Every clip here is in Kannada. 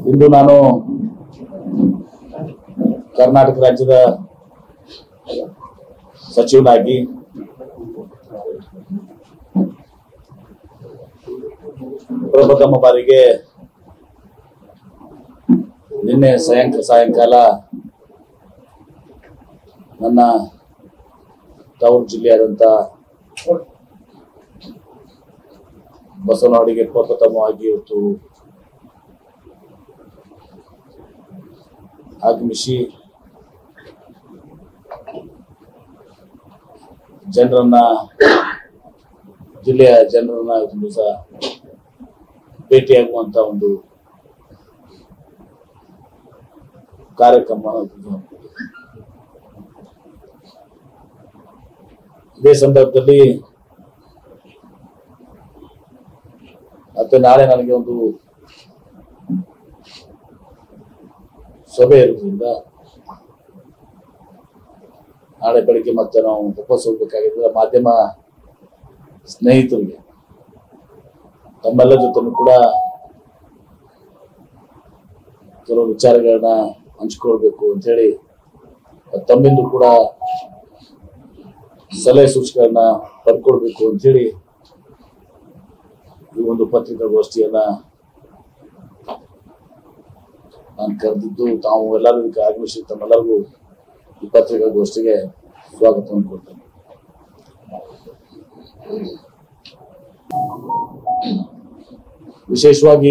ಇಂದು ನಾನು ಕರ್ನಾಟಕ ರಾಜ್ಯದ ಸಚಿವನಾಗಿ ಪ್ರಪ್ರಥಮ ಬಾರಿಗೆ ನಿನ್ನೆ ಸಾಯಂಕಾಲ ಸಾಯಂಕಾಲ ನನ್ನ ತವರು ಜಿಲ್ಲೆಯಾದಂಥ ಬಸವನವಾಡಿಗೆ ಪ್ರಪ್ರಥಮವಾಗಿ ಇವತ್ತು ಆಗಮಿಸಿ ಜನರನ್ನ ಜಿಲ್ಲೆಯ ಜನರನ್ನ ಇವತ್ತು ದಿವಸ ಭೇಟಿಯಾಗುವಂತ ಒಂದು ಕಾರ್ಯಕ್ರಮ ಇದೇ ಸಂದರ್ಭದಲ್ಲಿ ಮತ್ತೆ ನಾಳೆ ನನಗೆ ಒಂದು ಸಭೆ ಇರೋದ್ರಿಂದ ನಾಳೆ ಬೆಳಿಗ್ಗೆ ಮತ್ತೆ ನಾವು ವಾಪಸ್ ಹೋಗ್ಬೇಕಾಗಿದ್ರೆ ಮಾಧ್ಯಮ ಸ್ನೇಹಿತರಿಗೆ ತಮ್ಮೆಲ್ಲ ಜೊತೆನೂ ಕೂಡ ಕೆಲವು ವಿಚಾರಗಳನ್ನ ಹಂಚ್ಕೊಳ್ಬೇಕು ಅಂತೇಳಿ ತಮ್ಮಿಂದ ಕೂಡ ಸಲಹೆ ಸೂಚನೆಗಳನ್ನ ಪಡ್ಕೊಳ್ಬೇಕು ಅಂತೇಳಿ ಈ ಒಂದು ಪತ್ರಿಕಾಗೋಷ್ಠಿಯನ್ನ ನಾನು ಕರೆದಿದ್ದು ತಾವು ಎಲ್ಲರೂ ಇದಕ್ಕೆ ಆಗಮಿಸಿ ತಮ್ಮೆಲ್ಲರಿಗೂ ಈ ಪತ್ರಿಕಾಗೋಷ್ಠಿಗೆ ಸ್ವಾಗತವನ್ನು ಕೊಡ್ತೇನೆ ವಿಶೇಷವಾಗಿ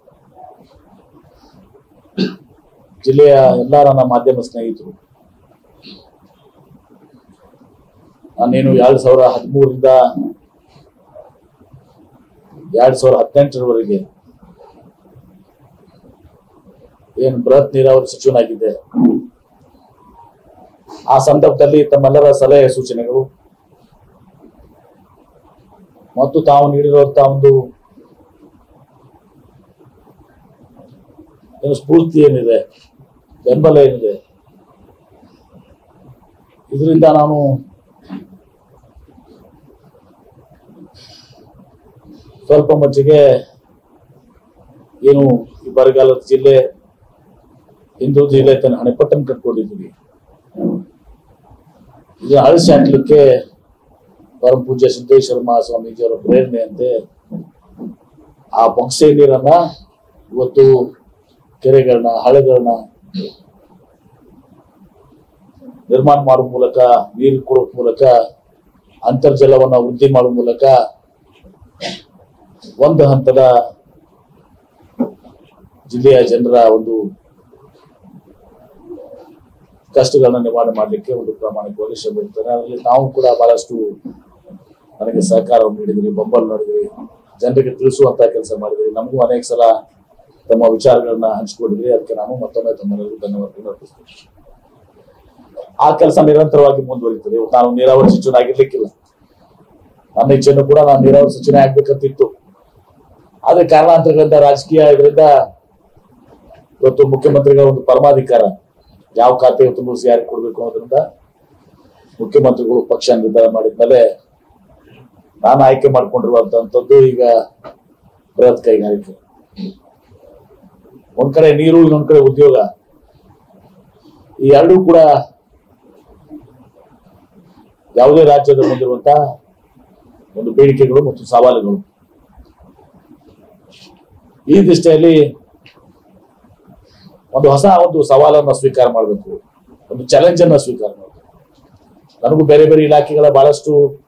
ಜಿಲ್ಲೆಯ ಎಲ್ಲ ನನ್ನ ಮಾಧ್ಯಮ ಸ್ನೇಹಿತರು ನಾನೇನು ಎರಡ್ ಸಾವಿರ ಹದಿಮೂರರಿಂದ ಎರಡ್ ಸಾವಿರ ಹದಿನೆಂಟರವರೆಗೆ ಏನು ಬೃಹತ್ ನೀರಾವರಿ ಸಚಿವನಾಗಿದ್ದೆ ಆ ಸಂದರ್ಭದಲ್ಲಿ ತಮ್ಮೆಲ್ಲರ ಸಲಹೆ ಸೂಚನೆಗಳು ಮತ್ತು ತಾವು ನೀಡಿರುವಂತಹ ಒಂದು ಏನು ಸ್ಫೂರ್ತಿ ಏನಿದೆ ಬೆಂಬಲ ಏನಿದೆ ಇದರಿಂದ ನಾನು ಸ್ವಲ್ಪ ಮಟ್ಟಿಗೆ ಏನು ಈ ಬರಗಾಲದ ಜಿಲ್ಲೆ ಹಿಂದೂ ಜಿಲ್ಲೆ ತನ್ನ ಹಣೆಪಟ್ಟನ್ನು ಕಟ್ಕೊಂಡಿದ್ದೀವಿ ಇದನ್ನ ಅಳಿಸಿ ಹಾಕ್ಲಿಕ್ಕೆ ಪರಮ ಪೂಜ್ಯ ಸಿದ್ದೇಶ್ವರ ಮಹಾಸ್ವಾಮೀಜಿಯವರ ಪ್ರೇರಣೆಯಂತೆ ಆ ಬೊಕ್ಸೆ ನೀರನ್ನ ಇವತ್ತು ಕೆರೆಗಳನ್ನ ಹಳೆಗಳನ್ನ ನಿರ್ಮಾಣ ಮಾಡುವ ಮೂಲಕ ನೀರು ಕೊಡುವ ಮೂಲಕ ಅಂತರ್ಜಲವನ್ನ ವೃದ್ಧಿ ಮಾಡುವ ಮೂಲಕ ಒಂದು ಹಂತದ ಜಿಲ್ಲೆಯ ಜನರ ಒಂದು ಕಷ್ಟಗಳನ್ನ ನಿವಾರಣೆ ಮಾಡಲಿಕ್ಕೆ ಒಂದು ಪ್ರಾಮಾಣಿಕವಾಗಿ ಶ್ರಮ ಇರ್ತಾರೆ ಅದರಲ್ಲಿ ನಾವು ಕೂಡ ಬಹಳಷ್ಟು ನನಗೆ ಸಹಕಾರವನ್ನು ನೀಡಿದ್ರಿ ಬೆಂಬಲ ನೀಡಿದ್ರಿ ಜನರಿಗೆ ತಿಳಿಸುವಂತ ಕೆಲಸ ಮಾಡಿದ್ರಿ ನಮಗೂ ಅನೇಕ ಸಲ ತಮ್ಮ ವಿಚಾರಗಳನ್ನ ಹಂಚಿಕೊಂಡಿದ್ರಿ ಅದಕ್ಕೆ ನಾನು ಮತ್ತೊಮ್ಮೆ ತಮ್ಮೆಲ್ಲರಿಗೂ ಧನ್ಯವಾದಗಳು ಅರ್ಪಿಸ್ತೀನಿ ಆ ಕೆಲಸ ನಿರಂತರವಾಗಿ ಮುಂದುವರಿತದೆ ಇವತ್ತು ನಾನು ನೀರಾವರಿ ಸಚಿವನಾಗಿರ್ಲಿಕ್ಕಿಲ್ಲ ನನ್ನ ಇಚ್ಛೆಯನ್ನು ಕೂಡ ನಾನು ನೀರಾವರಿ ಸಚಿವನೇ ಆಗ್ಬೇಕಂತಿತ್ತು ಆದ್ರೆ ಕಾರಣಾಂತರಗಳಿಂದ ರಾಜಕೀಯ ಇದರಿಂದ ಇವತ್ತು ಮುಖ್ಯಮಂತ್ರಿಗಳ ಒಂದು ಪರಮಾಧಿಕಾರ ಯಾವ ಖಾತೆ ಇವತ್ತು ಮುಗಿಸಿ ಯಾರಿಗೆ ಕೊಡ್ಬೇಕು ಅನ್ನೋದ್ರಿಂದ ಮುಖ್ಯಮಂತ್ರಿಗಳು ಪಕ್ಷ ನಿರ್ಧಾರ ಮಾಡಿದ್ಮೇಲೆ ನಾನು ಆಯ್ಕೆ ಮಾಡ್ಕೊಂಡಿರುವಂತದ್ದು ಈಗ ಬೃಹತ್ ಕೈಗಾರಿಕೆ ಒಂದ್ ಕಡೆ ನೀರು ಇನ್ನೊಂದ್ ಕಡೆ ಉದ್ಯೋಗ ಈ ಎರಡೂ ಕೂಡ ಯಾವುದೇ ರಾಜ್ಯದ ಮುಂದಿರುವಂತ ಒಂದು ಬೇಡಿಕೆಗಳು ಮತ್ತು ಸವಾಲುಗಳು ಈ ದೃಷ್ಟಿಯಲ್ಲಿ ಒಂದು ಹೊಸ ಒಂದು ಸವಾಲನ್ನ ಸ್ವೀಕಾರ ಮಾಡಬೇಕು ಒಂದು ಚಾಲೆಂಜ್ ಅನ್ನ ಸ್ವೀಕಾರ ಮಾಡಬೇಕು ನನಗೂ ಬೇರೆ ಬೇರೆ ಇಲಾಖೆಗಳ ಬಹಳಷ್ಟು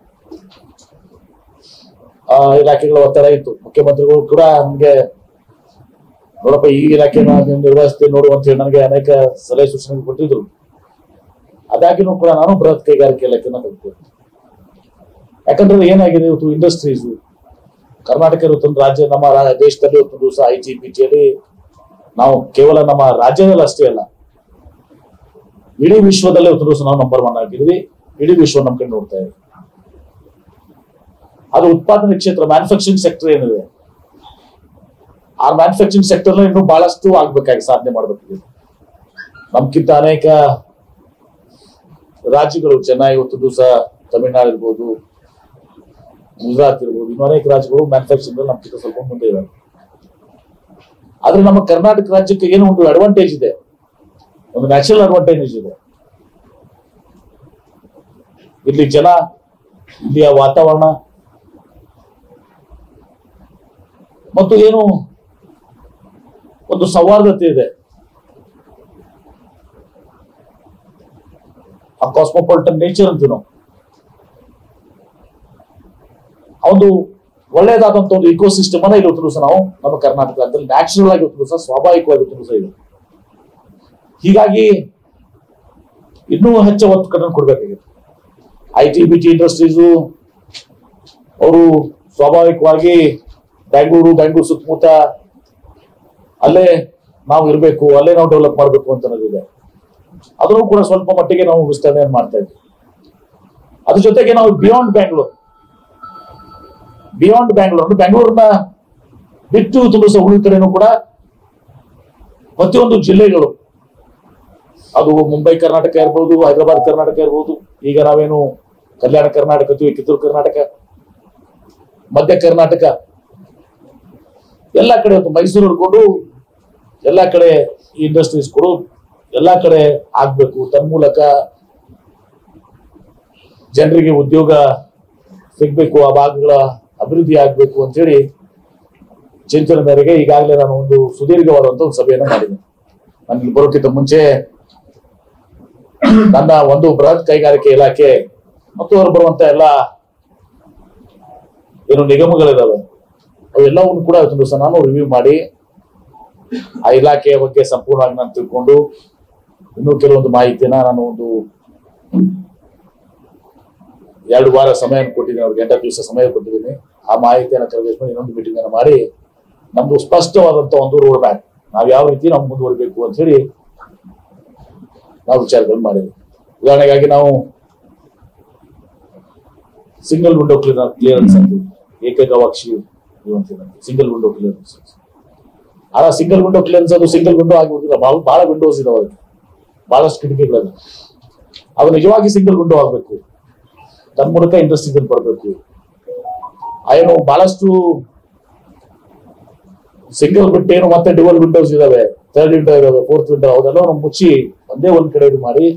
ಆ ಇಲಾಖೆಗಳ ಒತ್ತಡ ಇತ್ತು ಮುಖ್ಯಮಂತ್ರಿಗಳು ಕೂಡ ನಮ್ಗೆ ನೋಡಪ್ಪ ಈ ಇಲಾಖೆನ ನೀವು ನಿರ್ವಹಿಸ್ತೀನಿ ನೋಡು ಅಂತ ಹೇಳಿ ನನಗೆ ಅನೇಕ ಸಲಹೆ ಸೂಚನೆ ಕೊಟ್ಟಿದ್ರು ಅದಾಗಿನೂ ಕೂಡ ನಾನು ಬೃಹತ್ ಕೈಗಾರಿಕೆ ಇಲಾಖೆನ ತೆಗೆದುಕೊಳ್ತೀನಿ ಯಾಕಂದ್ರೆ ಏನಾಗಿದೆ ಇವತ್ತು ಇಂಡಸ್ಟ್ರೀಸ್ ಕರ್ನಾಟಕ ಇವತ್ತೊಂದು ರಾಜ್ಯ ನಮ್ಮ ರಾ- ದೇಶದಲ್ಲಿ ಇವತ್ತು ದಿವಸ ಐ ಜಿ ಪಿ ಜಿಯಲ್ಲಿ ನಾವು ಕೇವಲ ನಮ್ಮ ರಾಜ್ಯದಲ್ಲಿ ಅಷ್ಟೇ ಅಲ್ಲ ಇಡೀ ವಿಶ್ವದಲ್ಲೇ ಇವತ್ತು ದಿವಸ ನಾವು ನಂಬರ್ ಒನ್ ಆಗಿದ್ವಿ ಇಡೀ ವಿಶ್ವ ನಮ್ ಕಡೆ ನೋಡ್ತಾ ಇದೆ ಅದು ಉತ್ಪಾದನೆ ಕ್ಷೇತ್ರ ಮ್ಯಾನುಫ್ಯಾಕ್ಚರಿಂಗ್ ಸೆಕ್ಟರ್ ಏನಿದೆ ಆ ಮ್ಯಾನುಫ್ಯಾಕ್ಚರಿಂಗ್ ಸೆಕ್ಟರ್ ಇನ್ನೂ ಬಹಳಷ್ಟು ಆಗ್ಬೇಕಾಗಿ ಸಾಧನೆ ಮಾಡಬೇಕಿದೆ ನಮ್ಗಿಂತ ಅನೇಕ ರಾಜ್ಯಗಳು ಚೆನ್ನೈ ಇವತ್ತು ದಿವಸ ತಮಿಳ್ನಾಡು ಇರ್ಬೋದು ಗುಜರಾತ್ ಇರ್ಬೋದು ಇನ್ನು ಅನೇಕ ರಾಜ್ಯಗಳು ಮ್ಯಾನುಫ್ಯಾಕ್ಚರಿಂಗ್ ನಮ್ಗಿಂತ ಸ್ವಲ್ಪ ಮುಂದೆ ಇದಾವೆ ಆದ್ರೆ ನಮ್ಮ ಕರ್ನಾಟಕ ರಾಜ್ಯಕ್ಕೆ ಏನೋ ಒಂದು ಅಡ್ವಾಂಟೇಜ್ ಇದೆ ಒಂದು ನ್ಯಾಚುರಲ್ ಅಡ್ವಾಂಟೇಜ್ ಇದೆ ಇಲ್ಲಿ ಜನ ಇಲ್ಲಿಯ ವಾತಾವರಣ ಮತ್ತು ಏನು ಒಂದು ಸೌಹಾರ್ದತೆ ಇದೆ ಆ ಕಾಸ್ಮೋಪಾಲಿಟನ್ ನೇಚರ್ ಅಂತೀವಿ ನಾವು ಒಂದು ಒಳ್ಳೆಯದಾದಂತ ಒಂದು ಇಕೋಸಿಸ್ಟಮ್ ಅನ್ನ ಇಲ್ಲಿ ಉತ್ತರಿಸ ನಾವು ನಮ್ಮ ಕರ್ನಾಟಕ ರಾಜ್ಯದಲ್ಲಿ ನ್ಯಾಚುರಲ್ ಆಗಿ ಉತ್ತರಿಸ ಸ್ವಾಭಾವಿಕವಾಗಿ ಉತ್ತರಿಸ ಇದೆ ಹೀಗಾಗಿ ಇನ್ನೂ ಹೆಚ್ಚು ಒತ್ತು ಕಡೆ ಕೊಡ್ಬೇಕಾಗಿದೆ I T B T industries ಅವರು ಸ್ವಾಭಾವಿಕವಾಗಿ ಬೆಂಗಳೂರು ಬೆಂಗಳೂರು ಸುತ್ತಮುತ್ತ ಅಲ್ಲೇ ನಾವು ಇರಬೇಕು ಅಲ್ಲೇ ನಾವು ಡೆವಲಪ್ ಮಾಡಬೇಕು ಅಂತ ಅನ್ನೋದಿದೆ ಅದನ್ನು ಕೂಡ ಸ್ವಲ್ಪ ಮಟ್ಟಿಗೆ ನಾವು ವಿಸ್ತರಣೆ ಮಾಡ್ತಾ ಇದ್ವಿ ಅದ್ರ ಜೊತೆಗೆ ನಾವು ಬಿಯಾಂಡ್ ಬ್ಯಾಂಗ್ಳೂರ್ ಬಿಯಾಂಡ್ ಬ್ಯಾಂಗ್ಳೂರ್ ಅಂದ್ರೆ ಬೆಂಗಳೂರಿನ ಬಿಟ್ಟು ತುಂಬಿಸುವ ಉಳಿದ ಕಡೆನೂ ಕೂಡ ಪ್ರತಿಯೊಂದು ಜಿಲ್ಲೆಗಳು ಅದು ಮುಂಬೈ ಕರ್ನಾಟಕ ಇರ್ಬೋದು ಹೈದರಾಬಾದ್ ಕರ್ನಾಟಕ ಇರ್ಬೋದು ಈಗ ನಾವೇನು ಕಲ್ಯಾಣ ಕರ್ನಾಟಕ ಅಥವಾ ಕಿತ್ತೂರು ಕರ್ನಾಟಕ ಮಧ್ಯ ಕರ್ನಾಟಕ ಎಲ್ಲ ಕಡೆ ಒಂದು ಮೈಸೂರು ಹಿಡ್ಕೊಂಡು ಎಲ್ಲ ಕಡೆ ಇಂಡಸ್ಟ್ರೀಸ್ ಕೊಡು ಎಲ್ಲ ಕಡೆ ಆಗ್ಬೇಕು ತನ್ಮೂಲಕ ಜನರಿಗೆ ಉದ್ಯೋಗ ಸಿಗ್ಬೇಕು ಆ ಭಾಗಗಳ ಅಭಿವೃದ್ಧಿ ಆಗ್ಬೇಕು ಅಂತೇಳಿ ಚಿಂತನೆ ಮೇರೆಗೆ ಈಗಾಗಲೇ ನಾನು ಒಂದು ಸುದೀರ್ಘವಾದಂತ ಒಂದು ಸಭೆಯನ್ನು ಮಾಡಿದ್ದೀನಿ ನನಗೆ ಬರೋಕ್ಕಿಂತ ಮುಂಚೆ ನನ್ನ ಒಂದು ಬೃಹತ್ ಕೈಗಾರಿಕೆ ಇಲಾಖೆ ಮತ್ತು ಅವರು ಬರುವಂತ ಎಲ್ಲ ಏನು ನಿಗಮಗಳಿದಾವೆ ಅವೆಲ್ಲವನ್ನು ಕೂಡ ಇವತ್ತಿನ ದಿವಸ ನಾನು ರಿವ್ಯೂ ಮಾಡಿ ಆ ಇಲಾಖೆಯ ಬಗ್ಗೆ ಸಂಪೂರ್ಣವಾಗಿ ನಾನು ತಿಳ್ಕೊಂಡು ಇನ್ನೂ ಕೆಲವೊಂದು ಮಾಹಿತಿನ ನಾನು ಒಂದು ಎರಡು ವಾರ ಸಮಯ ಕೊಟ್ಟಿದ್ದೀನಿ ಅವ್ರಿಗೆ ಎಂಟತ್ತು ದಿವಸ ಸಮಯ ಕೊಟ್ಟಿದ್ದೀನಿ ಆ ಮಾಹಿತಿಯನ್ನು ಕಲೆಕ್ಟ್ ಇನ್ನೊಂದು ಮೀಟಿಂಗ್ ಅನ್ನು ಮಾಡಿ ನಮ್ದು ಸ್ಪಷ್ಟವಾದಂತ ಒಂದು ರೋಡ್ ಮ್ಯಾಪ್ ನಾವು ಯಾವ ರೀತಿ ನಾವು ಮುಂದುವರಿಬೇಕು ಅಂತ ಹೇಳಿ ನಾವು ವಿಚಾರಗಳನ್ನು ಮಾಡಿದ್ವಿ ಉದಾಹರಣೆಗಾಗಿ ನಾವು ಸಿಂಗಲ್ ವಿಂಡೋ ಕ್ಲಿಯರೆನ್ಸ್ ಅಂತೀವಿ ಏಕಗವಾಕ್ಷಿ ಸಿಂಗಲ್ ವಿಂಡೋ ಕ್ಲಿಯರೆನ್ಸ್ ಆ ಸಿಂಗಲ್ ವಿಂಡೋ ಕ್ಲಿಯರೆನ್ಸ್ ಅದು ಸಿಂಗಲ್ ವಿಂಡೋ ಆಗುವುದಿಲ್ಲ ಬಹಳ ಬಹಳ ವಿಂಡೋಸ್ ಇದಾವೆ ಅದಕ್ಕೆ ಬಹಳಷ್ಟು ಕಿಟಕಿಗಳಿವೆ ಅದು ನಿಜವಾಗಿ ಸಿಂಗಲ್ ವಿಂಡೋ ಆಗಬೇಕು ತನ್ನ ಮೂಲಕ ಇಂಡಸ್ಟ್ರೀಸ್ ಬರಬೇಕು ಏನು ಬಹಳಷ್ಟು ಸಿಂಗಲ್ ಬಿಟ್ಟು ಏನು ಮತ್ತೆ ಡಿವಲ್ ವಿಂಡೋಸ್ ಇದಾವೆ ಥರ್ಡ್ ವಿಂಡೋ ಇದಾವೆ ಫೋರ್ತ್ ವಿಂಡೋ ಅವನ್ನೆಲ್ಲ ಮುಚ್ಚಿ ಒಂದೇ ಒಂದ್ ಕಡೆ ಇದು ಮಾಡಿ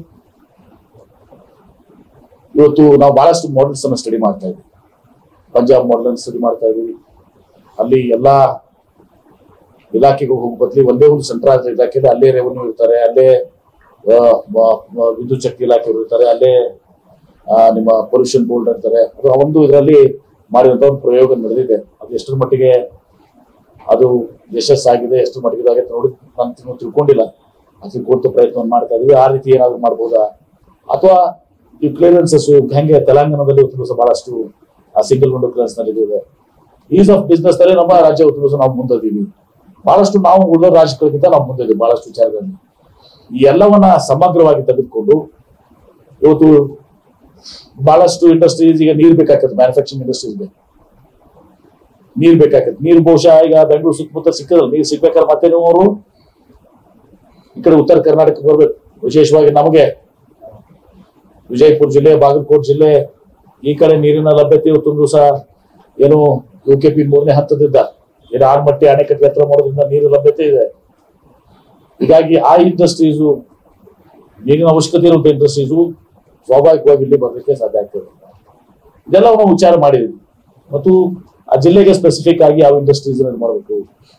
ಇವತ್ತು ನಾವು ಬಹಳಷ್ಟು ಮಾಡೆಲ್ಸ್ ಅನ್ನ ಸ್ಟಡಿ ಮಾಡ್ತಾ ಇದ್ದೀವಿ ಪಂಜಾಬ್ ಮಾಡೆಲ್ ಸ್ಟಡಿ ಮಾಡ್ತಾ ಇದೀವಿ ಅಲ್ಲಿ ಎಲ್ಲಾ ಇಲಾಖೆಗೆ ಹೋಗೋ ಬದಲಿ ಒಂದೇ ಒಂದು ಸೆಂಟ್ರಲ್ ಇಲಾಖೆ ಅಲ್ಲೇ ರೆವೆನ್ಯೂ ಇರ್ತಾರೆ ಅಲ್ಲೇ ಆ, ಮ- ಮ- ವಿದ್ಯುತ್ ಶಕ್ತಿ ಇಲಾಖೆ ಇರ್ತಾರೆ ಅಲ್ಲೇ ಆ, ನಿಮ್ಮ ಪೊಲ್ಯೂಷನ್ ಬೋರ್ಡ್ ಇರ್ತಾರೆ ಅದು ಆ ಒಂದು ಇದರಲ್ಲಿ ಮಾಡಿದಂತ ಒಂದು ಪ್ರಯೋಗ ನಡೆದಿದೆ ಅದು ಎಷ್ಟರ ಮಟ್ಟಿಗೆ ಅದು ಯಶಸ್ಸಾಗಿದೆ ಎಷ್ಟರ ಮಟ್ಟಿಗೆ ಇದಾಗೈತೆ ನೋಡಿ ನಾನು ತಿಳ್ಕೊ- ತಿಳ್ಕೊಂಡಿಲ್ಲ ಅದು ತಿಳ್ಕೊಂತ ಪ್ರಯತ್ನ ಮಾಡ್ತಾ ಇದೀವಿ ಆ ರೀತಿ ಏನಾದ್ರು ಮಾಡ್ಬೋದಾ ಅಥವಾ ಈ ಕ್ಲಿಯರೆನ್ಸಸ್ ಹೆಂಗೆ ತೆಲಂಗಾಣದಲ್ಲಿ ಉತ್ತಮ ದಿವಸ ಬಹಳಷ್ಟು ಆ ಸಿಂಗಲ್ ವಿಂಡೋ ಕ್ಲಿಯರೆನ್ಸ್ ನಡೆದಿದೆ ಈಸ್ ಆಫ್ ಬಿಸ್ನೆಸ್ ನಲ್ಲಿ ನಮ್ಮ ರಾಜ್ಯ ಉತ್ತಮ ದಿವಸ ನಾವು ಮುಂದಿದ್ದೀವಿ ಬಹಳಷ್ಟು ನಾವು ಉಳಿದ ರಾಜ್ಯಗಳಿಗಿಂತ ನಾವು ಮುಂದಿದ್ದೀವಿ ಬಹಳಷ್ಟು ವಿಚಾರಗಳಲ್ಲಿ ಈ ಎಲ್ಲವನ್ನ ಸಮಗ್ರವಾಗಿ ತೆಗೆದುಕೊಂಡು ಇವತ್ತು ಬಹಳಷ್ಟು ಇಂಡಸ್ಟ್ರೀಸ್ ಈಗ ನೀರ್ ಬೇಕಾಗ್ತದೆ ಮ್ಯಾನುಫ್ಯಾಕ್ಚರಿಂಗ್ ಇಂಡಸ್ಟ್ರೀಸ್ಗೆ ನೀರ್ ಬೇಕಾಗ್ತದೆ ನೀರು ಬಹುಶಃ ಈಗ ಬೆಂಗಳೂರು ಸುತ್ತಮುತ್ತ ಸಿಕ್ಕದಲ್ಲ ನೀರು ಸಿಗ್ಬೇಕಾದ್ರೆ ಮತ್ತೆ ನೀವು ಅವರು ಈ ಕಡೆ ಉತ್ತರ ಕರ್ನಾಟಕಕ್ಕೆ ಬರ್ಬೇಕು ವಿಶೇಷವಾಗಿ ನಮಗೆ ವಿಜಯಪುರ ಜಿಲ್ಲೆ ಬಾಗಲಕೋಟೆ ಜಿಲ್ಲೆ ಈ ಕಡೆ ನೀರಿನ ಲಭ್ಯತೆ ಇವತ್ತು ದಿವಸ ಏನು ಯು ಕೆ ಪಿ ಮೂರನೇ ಹಂತದಿಂದ ಏನು ಆಡ್ಮಟ್ಟಿ ಅಣೆಕಟ್ಟೆ ಹತ್ರ ಮಾಡೋದ್ರಿಂದ ನೀರು ಲಭ್ಯತೆ ಇದೆ ಹೀಗಾಗಿ ಆ ಇಂಡಸ್ಟ್ರೀಸು ನೀರಿನ ಅವಶ್ಯಕತೆ ಇರುವಂತ ಇಂಡಸ್ಟ್ರೀಸು ಸ್ವಾಭಾವಿಕವಾಗಿ ಇಲ್ಲಿ ಬರಲಿಕ್ಕೆ ಸಾಧ್ಯ ಆಗ್ತದೆ ಇದೆಲ್ಲ ನಾವು ವಿಚಾರ ಮಾಡಿದ್ವಿ ಮತ್ತು ಆ ಜಿಲ್ಲೆಗೆ ಸ್ಪೆಸಿಫಿಕ್ ಆಗಿ ಯಾವ ಇಂಡಸ್ಟ್ರೀಸ್ ಮಾಡಬೇಕು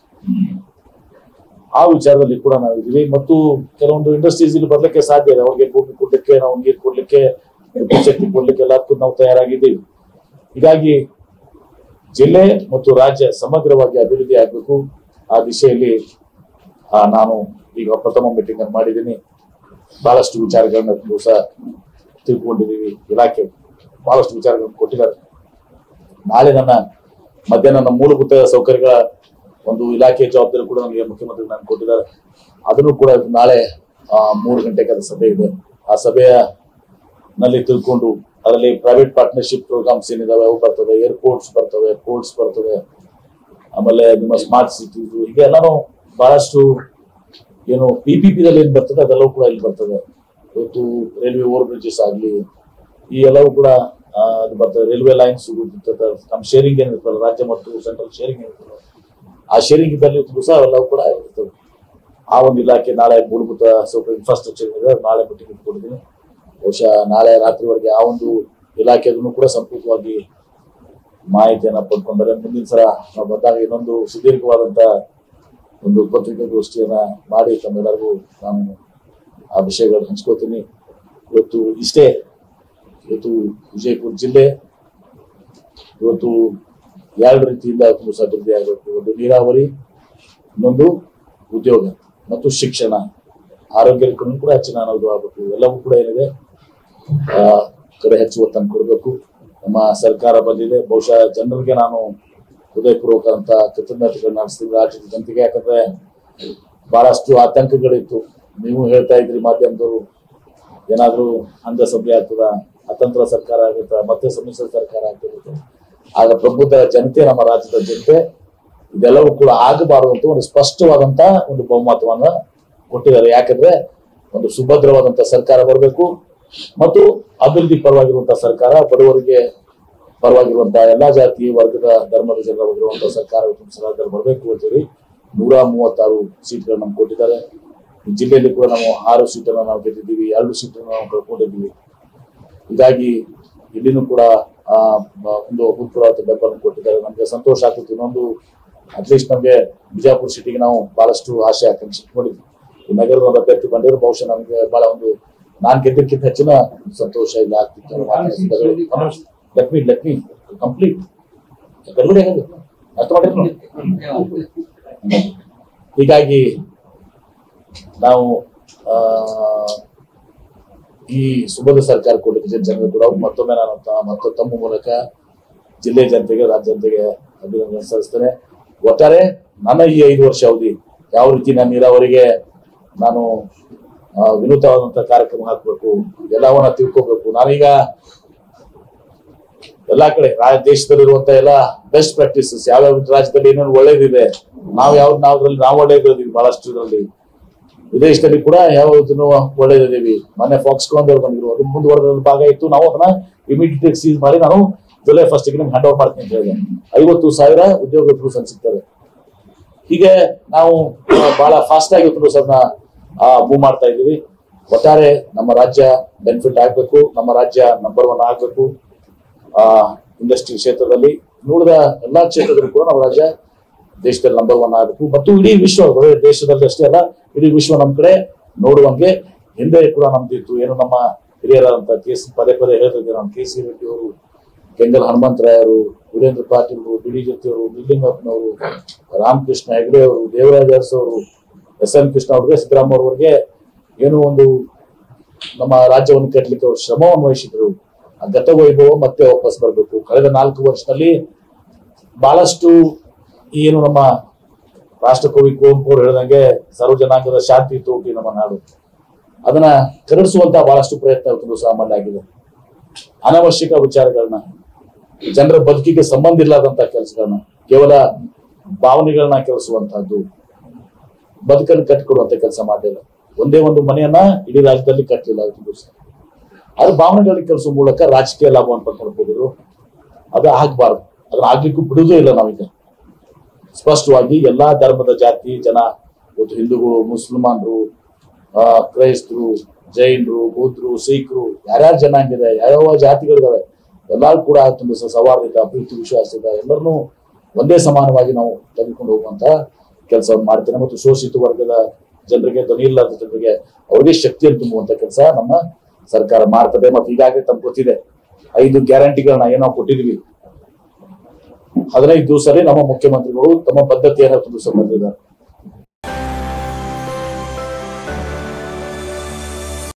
ಆ ವಿಚಾರದಲ್ಲಿ ಕೂಡ ನಾವು ಇದೀವಿ ಮತ್ತು ಕೆಲವೊಂದು ಇಂಡಸ್ಟ್ರೀಸ್ ಇಲ್ಲಿ ಬರ್ಲಿಕ್ಕೆ ಸಾಧ್ಯ ಇದೆ ಅವ್ರಿಗೆ ಭೂಮಿ ಕೊಡ್ಲಿಕ್ಕೆ ನಾವು ನೀರು ಕೊಡ್ಲಿಕ್ಕೆ ವಿದ್ಯುತ್ ಶಕ್ತಿ ಕೊಡ್ಲಿಕ್ಕೆ ಎಲ್ಲದಕ್ಕೂ ನಾವು ತಯಾರಾಗಿದ್ದೀವಿ ಹೀಗಾಗಿ ಜಿಲ್ಲೆ ಮತ್ತು ರಾಜ್ಯ ಸಮಗ್ರವಾಗಿ ಅಭಿವೃದ್ಧಿ ಆಗಬೇಕು ಆ ದಿಶೆಯಲ್ಲಿ ಆ, ನಾನು ಈಗ ಪ್ರಥಮ ಮೀಟಿಂಗ್ ಅನ್ನು ಮಾಡಿದ್ದೀನಿ ಬಹಳಷ್ಟು ವಿಚಾರಗಳನ್ನ ದಿವಸ ತಿಳ್ಕೊಂಡಿದ್ದೀವಿ ಇಲಾಖೆ ಬಹಳಷ್ಟು ವಿಚಾರಗಳನ್ನು ಕೊಟ್ಟಿದ್ದಾರೆ ನಾಳೆ ನನ್ನ ಮಧ್ಯಾಹ್ನ ನನ್ನ ಮೂಲಭೂತ ಸೌಕರ್ಯಗಳ ಒಂದು ಇಲಾಖೆ ಜವಾಬ್ದಾರಿ ಕೂಡ ನನಗೆ ಮುಖ್ಯಮಂತ್ರಿ ನಾನು ಕೊಟ್ಟಿದ್ದಾರೆ ಅದನ್ನು ಕೂಡ ನಾಳೆ ಆ, ಮೂರು ಗಂಟೆಗೆ ಅದು ಸಭೆ ಇದೆ ಆ ಸಭೆಯ ನಲ್ಲಿ ತಿಳ್ಕೊಂಡು ಅದರಲ್ಲಿ ಪ್ರೈವೇಟ್ ಪಾರ್ಟ್ನರ್ಶಿಪ್ ಪ್ರೋಗ್ರಾಮ್ಸ್ ಏನಿದಾವೆ ಅವು ಬರ್ತವೆ ಏರ್ಪೋರ್ಟ್ಸ್ ಬರ್ತವೆ ಪೋರ್ಟ್ಸ್ ಬರ್ತವೆ ಆಮೇಲೆ ನಿಮ್ಮ ಸ್ಮಾರ್ಟ್ ಸಿಟೀಸ್ ಹೀಗೆ ಎಲ್ಲಾನು ಬಹಳಷ್ಟು ಏನು ಪಿ ಪಿ ದಲ್ಲಿ ಏನ್ ಬರ್ತದೆ ಅದೆಲ್ಲವೂ ಕೂಡ ಇಲ್ಲಿ ಬರ್ತದೆ ಇವತ್ತು ರೈಲ್ವೆ ಓವರ್ ಬ್ರಿಡ್ಜಸ್ ಆಗ್ಲಿ ಈ ಎಲ್ಲವೂ ಕೂಡ ಆ, ಅದು ಬರ್ತದೆ ರೈಲ್ವೆ ಲೈನ್ಸ್ ನಮ್ಮ ಶೇರಿಂಗ್ ಏನಿರ್ತಲ್ಲ ರಾಜ್ಯ ಮತ್ತು ಸೆಂಟ್ರಲ್ ಶೇರಿಂಗ್ ಏನಿರ್ತಲ್ಲ ಆ ಶೇರಿಂಗ್ ಇದ್ದಲ್ಲಿ ಸಹ ಎಲ್ಲವೂ ಕೂಡ ಇರ್ತವೆ ಆ ಒಂದು ಇಲಾಖೆ ನಾಳೆ ಮೂಲಭೂತ ಸೌಕರ್ಯ ಇನ್ಫ್ರಾಸ್ಟ್ರಕ್ಚರ್ ಇದೆ ನಾಳೆ ಮೀಟಿಂಗ್ ಇಟ್ಕೊಂಡಿದ್ದೀನಿ ಬಹುಶಃ ನಾಳೆ ರಾತ್ರಿವರೆಗೆ ಆ ಒಂದು ಇಲಾಖೆಯನ್ನು ಕೂಡ ಸಂಪೂರ್ಣವಾಗಿ ಮಾಹಿತಿಯನ್ನ ಪಡ್ಕೊಂಡರೆ ಮುಂದಿನ ಸಲ ನಾವು ಬಂದಾಗ ಇನ್ನೊಂದು ಸುದೀರ್ಘವಾದಂತ ಒಂದು ಪತ್ರಿಕಾಗೋಷ್ಠಿಯನ್ನ ಮಾಡಿ ತಮ್ಮೆಲ್ಲರಿಗೂ ನಾನು ಆ ವಿಷಯಗಳನ್ನು ಹಂಚ್ಕೋತೀನಿ ಇವತ್ತು ಇಷ್ಟೇ ಇವತ್ತು ವಿಜಯಪುರ ಜಿಲ್ಲೆ ಇವತ್ತು ಎರಡು ರೀತಿಯಿಂದ ತುಂಬ ಅಭಿವೃದ್ಧಿ ಆಗಬೇಕು ಒಂದು ನೀರಾವರಿ ಇನ್ನೊಂದು ಉದ್ಯೋಗ ಮತ್ತು ಶಿಕ್ಷಣ ಆರೋಗ್ಯಕ್ಕೂ ಕೂಡ ಹೆಚ್ಚಿನ ಅನುಭವ ಆಗಬೇಕು ಎಲ್ಲವೂ ಕೂಡ ಏನಿದೆ ಆ ಕಡೆ ಹೆಚ್ಚು ಒತ್ತನ್ನು ಕೊಡಬೇಕು ನಮ್ಮ ಸರ್ಕಾರ ಬಂದಿದೆ ಬಹುಶಃ ಜನರಿಗೆ ನಾನು ಹೃದಯಪೂರ್ವಕ ಅಂತ ಕೃತಜ್ಞತೆಗಳನ್ನ ನಡೆಸ್ತೀನಿ ರಾಜ್ಯದ ಜನತೆಗೆ ಯಾಕಂದ್ರೆ ಬಹಳಷ್ಟು ಆತಂಕಗಳಿತ್ತು ನೀವು ಹೇಳ್ತಾ ಇದ್ರಿ ಮಾಧ್ಯಮದವರು ಏನಾದ್ರೂ ಅಂಧಸಭೆ ಆಗ್ತದ ಅತಂತ್ರ ಸರ್ಕಾರ ಆಗುತ್ತಾ ಮತ್ತೆ ಸಮ್ಮಿಶ್ರ ಸರ್ಕಾರ ಆಗ್ತಿರುತ್ತೆ ಆಗ ಪ್ರಬುದ್ಧ ಜನತೆ ನಮ್ಮ ರಾಜ್ಯದ ಜನತೆ ಇದೆಲ್ಲವೂ ಕೂಡ ಆಗಬಾರದು ಅಂತ ಒಂದು ಸ್ಪಷ್ಟವಾದಂತ ಒಂದು ಬಹುಮತವನ್ನ ಕೊಟ್ಟಿದ್ದಾರೆ ಯಾಕಂದ್ರೆ ಒಂದು ಸುಭದ್ರವಾದಂತ ಸರ್ಕಾರ ಬರಬೇಕು ಮತ್ತು ಅಭಿವೃದ್ಧಿ ಪರವಾಗಿರುವಂತಹ ಸರ್ಕಾರ ಬಡವರಿಗೆ ಪರವಾಗಿರುವಂತಹ ಎಲ್ಲಾ ಜಾತಿ ವರ್ಗದ ಧರ್ಮದ ಜನರ ಇರುವಂತಹ ಸರ್ಕಾರ ಸರ್ಕಾರ ಬರಬೇಕು ಅಂತೇಳಿ ನೂರ ಮೂವತ್ತಾರು ಸೀಟ್ಗಳು ನಮ್ಗೆ ಕೊಟ್ಟಿದ್ದಾರೆ ಈ ಜಿಲ್ಲೆಯಲ್ಲಿ ಕೂಡ ನಾವು ಆರು ಸೀಟನ್ನು ನಾವು ಗೆದ್ದಿದ್ದೀವಿ ಎರಡು ಸೀಟನ್ನು ನಾವು ಕಳ್ಕೊಂಡಿದ್ದೀವಿ ಹೀಗಾಗಿ ಇಲ್ಲಿನೂ ಕೂಡ ಆ, ಬ- ಒಂದು ಅಭೂತಪೂರ್ವವಾದ ಬೆಂಬಲ ಕೊಟ್ಟಿದ್ದಾರೆ ನಮಗೆ ಸಂತೋಷ ಆಗ್ತಿತ್ತು ಇನ್ನೊಂದು ಅಟ್ಲೀಸ್ಟ್ ನಮಗೆ ಬಿಜಾಪುರ ಸಿಟಿಗೆ ನಾವು ಬಹಳಷ್ಟು ಆಸೆ ಆಕಾಂಕ್ಷೆ ಇಟ್ಕೊಂಡಿದ್ವಿ ಈ ನಗರದ ಒಂದು ಅಭ್ಯರ್ಥಿ ಬಂದಿರೋ ಬಹುಶಃ ನಮಗೆ ಬಹಳ ಒಂದು ನಾನ್ ಗೆದ್ದಕ್ಕಿಂತ ಹೆಚ್ಚಿನ ಸಂತೋಷ ಇಲ್ಲ ಆಗ್ತಿತ್ತು let me let me complete ಗಡ್ಬಡಿ ಆಗೋದು ಅರ್ಥ ಮಾಡಿದ್ರು ಹೀಗಾಗಿ ನಾವು ಆ, ಈ ಸುಭದ್ರ ಸರ್ಕಾರ ಕೊಟ್ಟಿದ್ದ ಜನರು ಕೂಡ ಮತ್ತೊಮ್ಮೆ ನಾನು ತ- ಮತ್ತು ತಮ್ಮ ಮೂಲಕ ಜಿಲ್ಲೆ ಜನತೆಗೆ ರಾಜ್ಯ ಜನತೆಗೆ ಅಭಿನಂದನೆ ಸಲ್ಲಿಸ್ತೇನೆ ಒಟ್ಟಾರೆ ನನ್ನ ಈ ಐದು ವರ್ಷ ಅವಧಿ ಯಾವ ರೀತಿ ನಾನು ನೀರಾವರಿಗೆ ನಾನು ಆ, ವಿನೂತವಾದಂತ ಕಾರ್ಯಕ್ರಮ ಹಾಕ್ಬೇಕು ಎಲ್ಲವನ್ನ ತಿಳ್ಕೋಬೇಕು ನಾನೀಗ ಎಲ್ಲಾ ಕಡೆ ರಾ- ದೇಶದಲ್ಲಿರುವಂತ ಎಲ್ಲ ಬೆಸ್ಟ್ ಪ್ರಾಕ್ಟೀಸಸ್ ಯಾವ್ಯಾವ ರಾಜ್ಯದಲ್ಲಿ ಏನೇನು ಒಳ್ಳೇದಿದೆ ನಾವು ಯಾವ್ದು ನಾವ್ದ್ರಲ್ಲಿ ನಾವು ಒಳ್ಳೇದಿದ್ದೀವಿ ಬಹಳಷ್ಟು ಇದರಲ್ಲಿ ವಿದೇಶದಲ್ಲಿ ಕೂಡ ಯಾವ್ದನ್ನು ಒಳ್ಳೇದಿದ್ದೀವಿ ಮೊನ್ನೆ ಫಾಕ್ಸ್ಕಾನ್ ಅವ್ರು ಬಂದಿದ್ರು ಅದು ಮುಂದುವರೆದ ಭಾಗ ಇತ್ತು ನಾವು ಅದನ್ನ ಇಮಿಡಿಯೇಟ್ ಸೀಸ್ ಮಾಡಿ ನಾನು ಜುಲೈ ಫಸ್ಟ್ ಗೆ ಹ್ಯಾಂಡ್ ಓವರ್ ಮಾಡ್ತೀನಿ ಅಂತ ಹೇಳಿದೆ ಐವತ್ತು ಸಾವಿರ ಉದ್ಯೋಗಗಳು ಸಿಗ್ತಾರೆ ಹೀಗೆ ನಾವು ಆ, ಬಹಳ ಫಾಸ್ಟ್ ಆಗಿ ಅದನ್ನ ಮೂವ್ ಮಾಡ್ತಾ ಇದ್ದೀವಿ ಒಟ್ಟಾರೆ ನಮ್ಮ ರಾಜ್ಯ ಬೆನಿಫಿಟ್ ಆಗ್ಬೇಕು ನಮ್ಮ ರಾಜ್ಯ ನಂಬರ್ ಒನ್ ಆಗ್ಬೇಕು ಆ ಇಂಡಸ್ಟ್ರಿ ಕ್ಷೇತ್ರದಲ್ಲಿ ಉಳಿದ ಎಲ್ಲಾ ಕ್ಷೇತ್ರದಲ್ಲೂ ಕೂಡ ನಮ್ಮ ರಾಜ್ಯ ದೇಶದಲ್ಲಿ ನಂಬರ್ ಒನ್ ಆಗಬೇಕು ಮತ್ತು ಇಡೀ ವಿಶ್ವ ಬರೀ ದೇಶದಲ್ಲಿ ಅಷ್ಟೇ ಅಲ್ಲ ಇಡೀ ವಿಶ್ವ ನಮ್ಮ ಕಡೆ ನೋಡುವಂಗೆ ಹಿಂದೆ ಕೂಡ ನಮ್ದಿತ್ತು ಏನು ನಮ್ಮ ಹಿರಿಯರಾದಂತ ಕೆ ಸಿ ಪದೇ ಪದೇ ಹೇಳ್ತಿದ್ದೆ ನಾನು ಕೆ ಸಿ ರೆಡ್ಡಿ ಅವರು ಕೆಂಗಲ್ ಹನುಮಂತರಾಯರು ವೀರೇಂದ್ರ ಪಾಟೀಲ್ ಡಿ ಡಿ ಜೊತೆ ಅವರು ನಿಲ್ಲಿಂಗಪ್ಪನವರು ರಾಮಕೃಷ್ಣ ಹೆಗಡೆ ಅವರು ದೇವರಾಜ ಅರಸು ಅವರು ಎಸ್ ಎನ್ ಕೃಷ್ಣ ಅವ್ರಿಗೆ ಸಿದ್ದರಾಮಯ್ಯ ಅವರಿಗೆ ಏನು ಒಂದು ನಮ್ಮ ರಾಜ್ಯವನ್ನು ಕಟ್ಟಲಿಕ್ಕೆ ಅವರು ಶ್ರಮವನ್ನು ವಹಿಸಿದ್ರು ಆ ಗತ ವೈಭವ ಮತ್ತೆ ವಾಪಸ್ ಬರಬೇಕು ಕಳೆದ ನಾಲ್ಕು ವರ್ಷದಲ್ಲಿ ಬಹಳಷ್ಟು ಏನು ನಮ್ಮ ರಾಷ್ಟ್ರಕವಿ ಕುವೆಂಪು ಅವರು ಹೇಳಿದಂಗೆ ಸರ್ವ ಜನಾಂಗದ ಶಾಂತಿ ತೋಟಿ ನಮ್ಮ ನಾಡು ಅದನ್ನ ಕರಡಿಸುವಂತ ಬಹಳಷ್ಟು ಪ್ರಯತ್ನ ಇವತ್ತು ಸಾಮಾನ್ಯ ಆಗಿದೆ ಅನವಶ್ಯಕ ವಿಚಾರಗಳನ್ನ ಜನರ ಬದುಕಿಗೆ ಸಂಬಂಧ ಇಲ್ಲದಂತ ಕೆಲಸಗಳನ್ನ ಕೇವಲ ಭಾವನೆಗಳನ್ನ ಕೆಲಸುವಂತಹದ್ದು ಬದುಕನ್ನು ಕಟ್ಟಿಕೊಡುವಂತ ಕೆಲಸ ಮಾಡಲಿಲ್ಲ ಒಂದೇ ಒಂದು ಮನೆಯನ್ನ ಇಡೀ ರಾಜ್ಯದಲ್ಲಿ ಕಟ್ಟಲಿಲ್ಲ ಇವತ್ತು ದಿವಸ ಅದು ಭಾವನೆಗಳಿಗೆ ಕೆಲಸ ಮೂಲಕ ರಾಜಕೀಯ ಲಾಭವನ್ನು ಪಡ್ಕೊಂಡು ಹೋಗಿದ್ರು ಅದು ಆಗ್ಬಾರ್ದು ಅದನ್ನ ಆಗ್ಲಿಕ್ಕೂ ಬಿಡುವುದೇ ಇಲ್ಲ ನಾವೀಗ ಸ್ಪಷ್ಟವಾಗಿ ಎಲ್ಲಾ ಧರ್ಮದ ಜಾತಿ ಜನ ಇವತ್ತು ಹಿಂದೂಗಳು ಮುಸಲ್ಮಾನರು ಆ, ಕ್ರೈಸ್ತರು ಜೈನರು ಬೌದ್ಧರು ಸಿಖ್ರು ಯಾರ್ಯಾರು ಜನಾಂಗ ಇದೆ ಯಾವ್ಯಾವ ಜಾತಿಗಳಿದಾವೆ ಎಲ್ಲರೂ ಕೂಡ ತುಂಬ ಸವಾರದಿಂದ ಪ್ರೀತಿ ವಿಶ್ವಾಸದಿಂದ ಎಲ್ಲರನ್ನೂ ಒಂದೇ ಸಮಾನವಾಗಿ ನಾವು ತೆಗೆದುಕೊಂಡು ಹೋಗುವಂತ ಕೆಲಸವನ್ನು ಮಾಡ್ತೇನೆ ಮತ್ತು ಶೋಷಿತ ವರ್ಗದ ಜನರಿಗೆ ಧ್ವನಿ ಇಲ್ಲದ ಜನರಿಗೆ ಅವರಿಗೆ ಶಕ್ತಿಯನ್ನು ತುಂಬುವಂತ ಕೆಲಸ ನಮ್ಮ ಸರ್ಕಾರ ಮಾಡ್ತದೆ ಮತ್ತು ಈಗಾಗಲೇ ತಮ್ಗೆ ಗೊತ್ತಿದೆ ಐದು ಗ್ಯಾರಂಟಿಗಳನ್ನ ಏನೋ ಕೊಟ್ಟಿದ್ವಿ ಹದಿನೈದು ದಿವಸದಲ್ಲಿ ನಮ್ಮ ಮುಖ್ಯಮಂತ್ರಿಗಳು ತಮ್ಮ ಬದ್ಧತೆಯನ್ನು ತುಂಬಿಸಿಕೊಂಡಿದ್ದಾರೆ